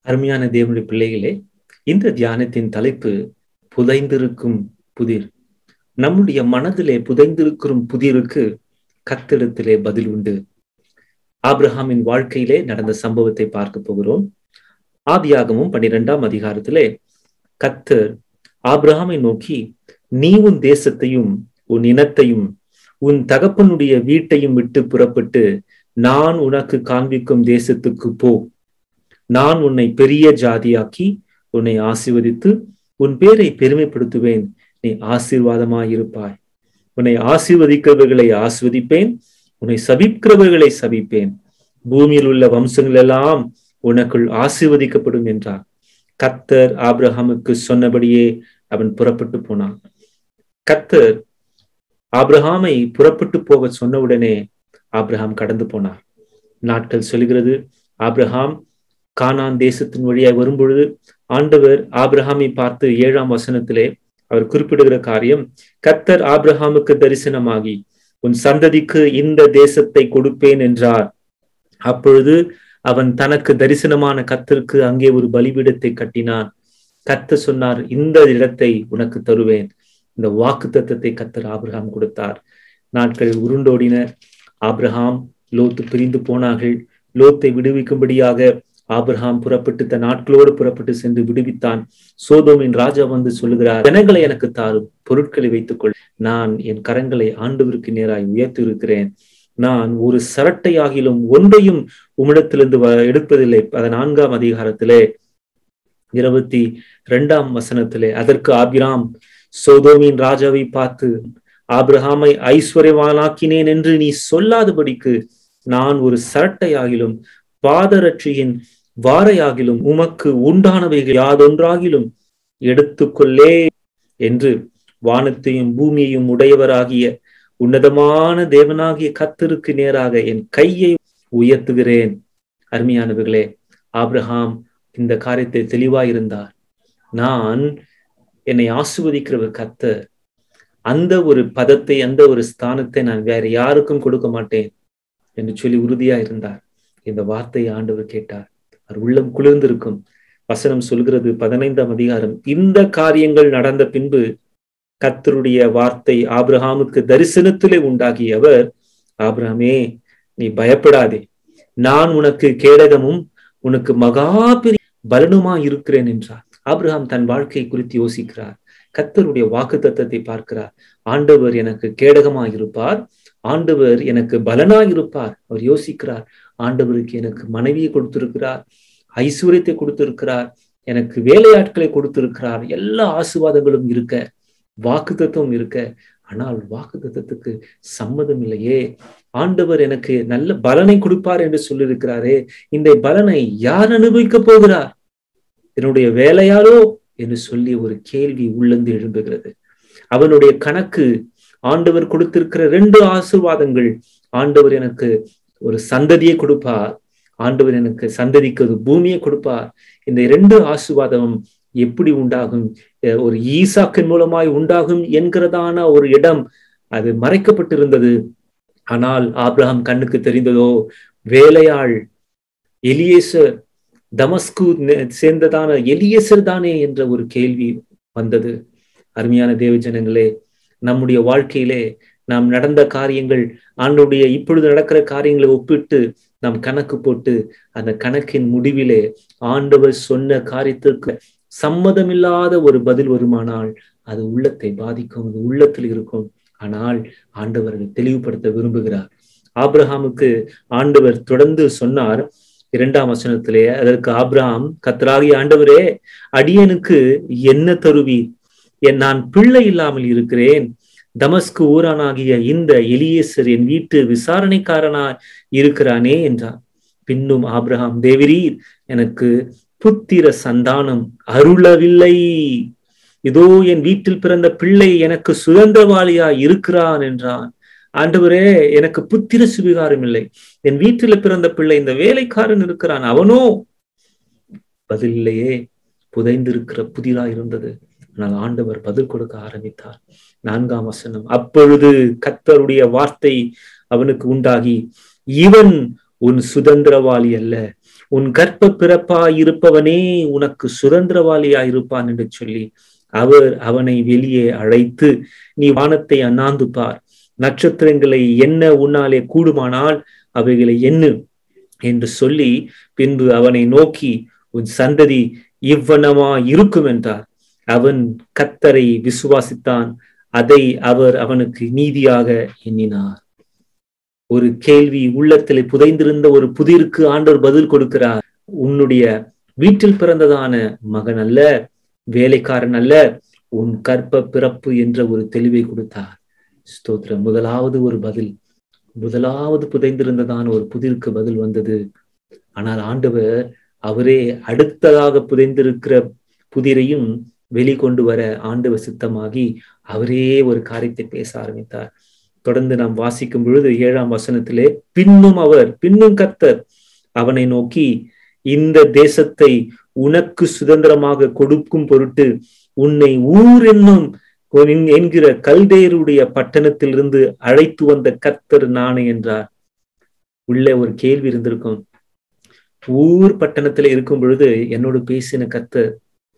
அருமையான தேவனுடைய பிள்ளைகளே இந்த தியானத்தின் தலைப்பு புதைந்திருக்கும் புதிர் நம்முடைய மனதிலே புதைந்திருக்கிற புதிருக்கு கத்திடத்திலே பதில் உண்டு ஆப்ரஹாமின் வாழ்க்கையிலே நடந்த சம்பவத்தை பார்க்க போகிறோம் ஆதியாகமும் பன்னிரெண்டாம் அதிகாரத்திலே கத்தர் ஆப்ரஹாமை நோக்கி நீ உன் தேசத்தையும் உன் இனத்தையும் உன் தகப்பனுடைய வீட்டையும் விட்டு புறப்பட்டு நான் உனக்கு காண்பிக்கும் தேசத்துக்கு போ நான் உன்னை பெரிய ஜாதியாக்கி உன்னை ஆசிர்வதித்து உன் பேரை பெருமைப்படுத்துவேன் நீ ஆசீர்வாதமாயிருப்பாய் உன்னை ஆசீர்வதிக்கிறவர்களை ஆஸ்வதிப்பேன் உன்னை சபிக்கிறவர்களை சபிப்பேன் பூமியில் உள்ள வம்சங்கள் எல்லாம் உனக்குள் ஆசீர்வதிக்கப்படும் என்றார் கத்தர் ஆப்ரஹாமுக்கு சொன்னபடியே அவன் புறப்பட்டு போனான் கத்தர் ஆப்ரஹாமை புறப்பட்டு போக சொன்னவுடனே ஆப்ரஹாம் கடந்து போனார் நாட்கள் சொல்கிறது ஆப்ரஹாம் கானான் தேசத்தின் வழியாய் வரும்பொழுது ஆண்டவர் ஆப்ரஹாமை பார்த்து ஏழாம் வசனத்திலே அவர் குறிப்பிடுகிற காரியம் கத்தர் ஆப்ரஹாமுக்கு தரிசனமாகி உன் சந்ததிக்கு இந்த தேசத்தை கொடுப்பேன் என்றார் அப்பொழுது அவன் தனக்கு தரிசனமான கத்தருக்கு அங்கே ஒரு பலிபீடத்தை கட்டினான் கத்த சொன்னார் இந்த இடத்தை உனக்கு தருவேன் இந்த வாக்கு தத்துவத்தை கத்தர் ஆப்ரஹாம் கொடுத்தார் நாட்கள் உருண்டோடின ஆப்ரஹாம் லோத்து பிரிந்து போனார்கள் லோத்தை விடுவிக்கும்படியாக ஆப்ரஹாம் புறப்பட்டு தன் நாட்களோடு புறப்பட்டு சென்று விடுவித்தான் சோதோமின் ராஜா வந்து சொல்லுகிறார் ஜனங்களை எனக்கு தாரும் பொருட்களை வைத்துக்கொள் நான் என் கரங்களை ஆண்டவருக்கு நேராய் உயர்த்தி இருக்கிறேன் நான் ஒரு சரட்டையாகிலும் ஒன்றையும் உம்மிடத்திலிருந்து எடுப்பதில்லை பதினான்காம் அதிகாரத்திலே இருபத்தி இரண்டாம் வசனத்திலே அதற்கு ஆபிராம் சோதோமின் ராஜாவை பார்த்து ஆபிரஹாமை ஐஸ்வர்யவானாக்கினேன் என்று நீ சொல்லாதபடிக்கு நான் ஒரு சரட்டையாகிலும் பாதரட்சியின் வாரையாகிலும் உமக்கு உண்டானவைகள் யாதொன்றாகிலும் எடுத்துக்கொள்ளே என்று வானத்தையும் பூமியையும் உடையவராகிய உன்னதமான தேவனாகிய கத்தருக்கு நேராக என் கையை உயர்த்துகிறேன் அருமையானவர்களே ஆப்ரஹாம் இந்த காரியத்தை தெளிவாயிருந்தார் நான் என்னை ஆசுவதிக்கிறவர் கத்தர் அந்த ஒரு பதத்தை அந்த ஒரு ஸ்தானத்தை நான் வேற யாருக்கும் கொடுக்க மாட்டேன் என்று சொல்லி உறுதியா இருந்தார் இந்த வார்த்தையை ஆண்டவர் கேட்டார் அவர் உள்ளம் குளிர்ந்திருக்கும் வசனம் சொல்கிறது பதினைந்தாம் அதிகாரம் இந்த காரியங்கள் நடந்த பின்பு கத்தருடைய வார்த்தை ஆப்ரஹாமுக்கு தரிசனத்திலே உண்டாகியவர் ஆப்ரஹாமே நீ பயப்படாதே நான் உனக்கு கேடகமும் உனக்கு மகா பெரிய பலனுமா இருக்கிறேன் என்றார் ஆப்ரஹாம் தன் வாழ்க்கை குறித்து யோசிக்கிறார் கத்தருடைய வாக்கு தத்தத்தை பார்க்கிறார் ஆண்டவர் எனக்கு கேடகமா இருப்பார் ஆண்டவர் எனக்கு பலனா இருப்பார் அவர் யோசிக்கிறார் ஆண்டவருக்கு எனக்கு மனைவியை கொடுத்திருக்கிறார் ஐஸ்வர்யத்தை கொடுத்திருக்கிறார் எனக்கு வேலையாட்களை கொடுத்திருக்கிறார் எல்லா ஆசிர்வாதங்களும் இருக்க வாக்கு தத்துவம் இருக்க ஆனால் வாக்கு தத்துவத்துக்கு சம்மதம் இல்லையே ஆண்டவர் எனக்கு நல்ல பலனை கொடுப்பார் என்று சொல்லியிருக்கிறாரே இந்த பலனை யார் அனுபவிக்க போகிறார் என்னுடைய வேலையாலோ என்று சொல்லி ஒரு கேள்வி உள்ளந்து எழும்புகிறது அவனுடைய கணக்கு ஆண்டவர் கொடுத்திருக்கிற ரெண்டு ஆசிர்வாதங்கள் ஆண்டவர் எனக்கு ஒரு சந்ததியை கொடுப்பார் ஆண்டவர் எனக்கு சந்ததிக்கு ஒரு பூமியை கொடுப்பார் இந்த இரண்டு ஆசிர்வாதமும் எப்படி உண்டாகும் ஒரு ஈசாக்கின் மூலமாய் உண்டாகும் என்கிறதான ஒரு இடம் அது மறைக்கப்பட்டிருந்தது ஆனால் ஆப்ரஹாம் கண்ணுக்கு தெரிந்ததோ வேலையாள் எலியேசர் தமஸ்கு சேர்ந்ததான எலியேசர் தானே என்ற ஒரு கேள்வி வந்தது அருமையான தேவஜனங்களே நம்முடைய வாழ்க்கையிலே நாம் நடந்த காரியங்கள் ஆண்டுடைய இப்பொழுது நடக்கிற காரியங்களை ஒப்பிட்டு நாம் கணக்கு போட்டு அந்த கணக்கின் முடிவிலே ஆண்டவர் சொன்ன காரியத்திற்கு சம்மதமில்லாத ஒரு பதில் வருமானால் அது உள்ளத்தை பாதிக்கும் அது உள்ளத்தில் இருக்கும் ஆனால் ஆண்டவர் அதை தெளிவுபடுத்த விரும்புகிறார் ஆப்ரஹாமுக்கு ஆண்டவர் தொடர்ந்து சொன்னார் இரண்டாம் வசனத்திலே அதற்கு ஆப்ரஹாம் கத்தராகிய ஆண்டவரே அடியனுக்கு என்ன தருவீர் என் நான் பிள்ளை இல்லாமல் இருக்கிறேன் தமஸ்கு ஊரானாகிய இந்த எலியேசர் என் வீட்டு விசாரணைக்காரனா இருக்கிறானே என்றார் பின்னும் ஆப்ரஹாம் தேவிரீர் எனக்கு புத்திர சந்தானம் அருளவில்லை இதோ என் வீட்டில் பிறந்த பிள்ளை எனக்கு சுதந்திரவாளியா இருக்கிறான் என்றான் ஆண்டவரே எனக்கு புத்திர சுவிகாரம் இல்லை என் வீட்டில் பிறந்த பிள்ளை இந்த வேலைக்காரன் இருக்கிறான் அவனோ பதில் இல்லையே புதைந்திருக்கிற புதிரா இருந்தது ஆனால் ஆண்டவர் பதில் கொடுக்க ஆரம்பித்தார் நான்காம் வசனம் அப்பொழுது கத்தருடைய வார்த்தை அவனுக்கு உண்டாகி இவன் உன் சுதந்திரவாளி அல்ல உன் கர்ப்ப பிறப்பாய் இருப்பவனே உனக்கு சுதந்திரவாளியாய் இருப்பான் என்று சொல்லி அவர் அவனை வெளியே அழைத்து நீ வானத்தை அண்ணாந்து பார் நட்சத்திரங்களை என்ன உன்னாலே கூடுமானால் அவைகளை எண்ணு என்று சொல்லி பின்பு அவனை நோக்கி உன் சந்ததி இவ்வனமா இருக்கும் என்றார் அவன் கத்தரை விசுவாசித்தான் அதை அவர் அவனுக்கு நீதியாக எண்ணினார் ஒரு கேள்வி உள்ளத்திலே புதைந்திருந்த ஒரு புதிருக்கு ஆண்டவர் பதில் கொடுக்கிறார் உன்னுடைய வீட்டில் பிறந்ததான மகன் அல்ல வேலைக்காரன் அல்ல உன் கற்ப பிறப்பு என்ற ஒரு தெளிவை கொடுத்தார் ஸ்தோத்திரம் முதலாவது ஒரு பதில் முதலாவது புதைந்திருந்ததான ஒரு புதிருக்கு பதில் வந்தது ஆனால் ஆண்டவர் அவரே அடுத்ததாக புதைந்திருக்கிற புதிரையும் வெளிக்கொண்டு வர ஆண்டவர் சித்தமாகி அவரே ஒரு காரியத்தை பேச ஆரம்பித்தார் தொடர்ந்து நாம் வாசிக்கும் பொழுது ஏழாம் வசனத்திலே பின்னும் அவர் பின்னும் கர்த்தர் அவனை நோக்கி இந்த தேசத்தை உனக்கு சுதந்திரமாக கொடுக்கும் பொருட்டு உன்னை ஊர் என்னும் என்கிற கல்தேருடைய பட்டணத்திலிருந்து அழைத்து வந்த கர்த்தர் நானே என்றார் உள்ள ஒரு கேள்வி இருந்திருக்கும் ஊர் பட்டணத்துல இருக்கும் பொழுது என்னோடு பேசின கர்த்தர்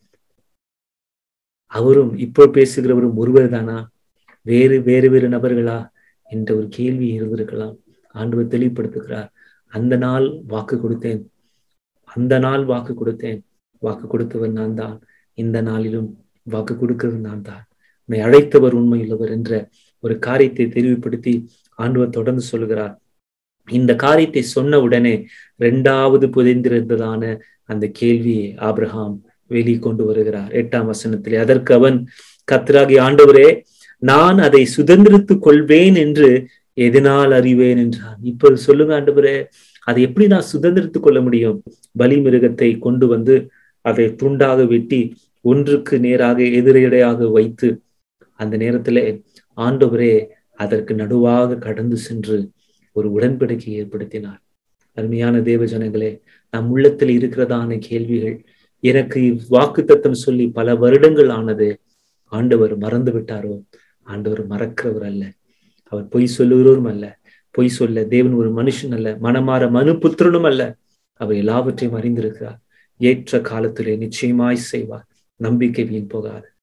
அவரும் இப்போ பேசுகிறவரும் ஒருவர் தானா வேறு வேறு வேறு நபர்களா என்ற ஒரு கேள்வி இருந்திருக்கலாம் ஆண்டவர் தெளிவுபடுத்துகிறார் அந்த நாள் வாக்கு கொடுத்தேன் அந்த நாள் வாக்கு கொடுத்தேன் வாக்கு கொடுத்தவர் நான் தான் இந்த நாளிலும் வாக்கு கொடுக்கிறது நான் தான் உன்னை அழைத்தவர் உண்மையுள்ளவர் என்ற ஒரு காரியத்தை தெளிவுபடுத்தி ஆண்டவர் தொடர்ந்து சொல்லுகிறார் இந்த காரியத்தை சொன்ன உடனே இரண்டாவது புதைந்திருந்ததான அந்த கேள்வியை ஆப்ரஹாம் வெளி கொண்டு வருகிறார் எட்டாம் வசனத்திலே அதற்கு அவன் கத்ராகி ஆண்டவரே நான் அதை சுதந்திரித்துக் கொள்வேன் என்று எதனால் அறிவேன் என்றான் இப்ப சொல்லுங்க ஆண்டவரே அதை எப்படி நான் சுதந்திரித்துக் கொள்ள முடியும் பலி மிருகத்தை கொண்டு வந்து அதை துண்டாக வெட்டி ஒன்றுக்கு நேராக எதிரையடையாக வைத்து அந்த நேரத்திலே ஆண்டவரே அதற்கு நடுவாக கடந்து சென்று ஒரு உடன்படிக்கை ஏற்படுத்தினார் அருமையான தேவ ஜனங்களே நம் உள்ளத்தில் இருக்கிறதான கேள்விகள் எனக்கு வாக்கு தத்தம் சொல்லி பல வருடங்கள் ஆனது ஆண்டவர் மறந்து விட்டாரோ ஆண்டவர் மறக்கிறவர் அல்ல அவர் பொய் சொல்லுகிறவரும் அல்ல பொய் சொல்ல தேவன் ஒரு மனுஷன் அல்ல மனமாற மனு புத்திரனும் அல்ல அவர் எல்லாவற்றையும் அறிந்திருக்கிறார் ஏற்ற காலத்திலே நிச்சயமாய் செய்வார் நம்பிக்கை வீண் போகாது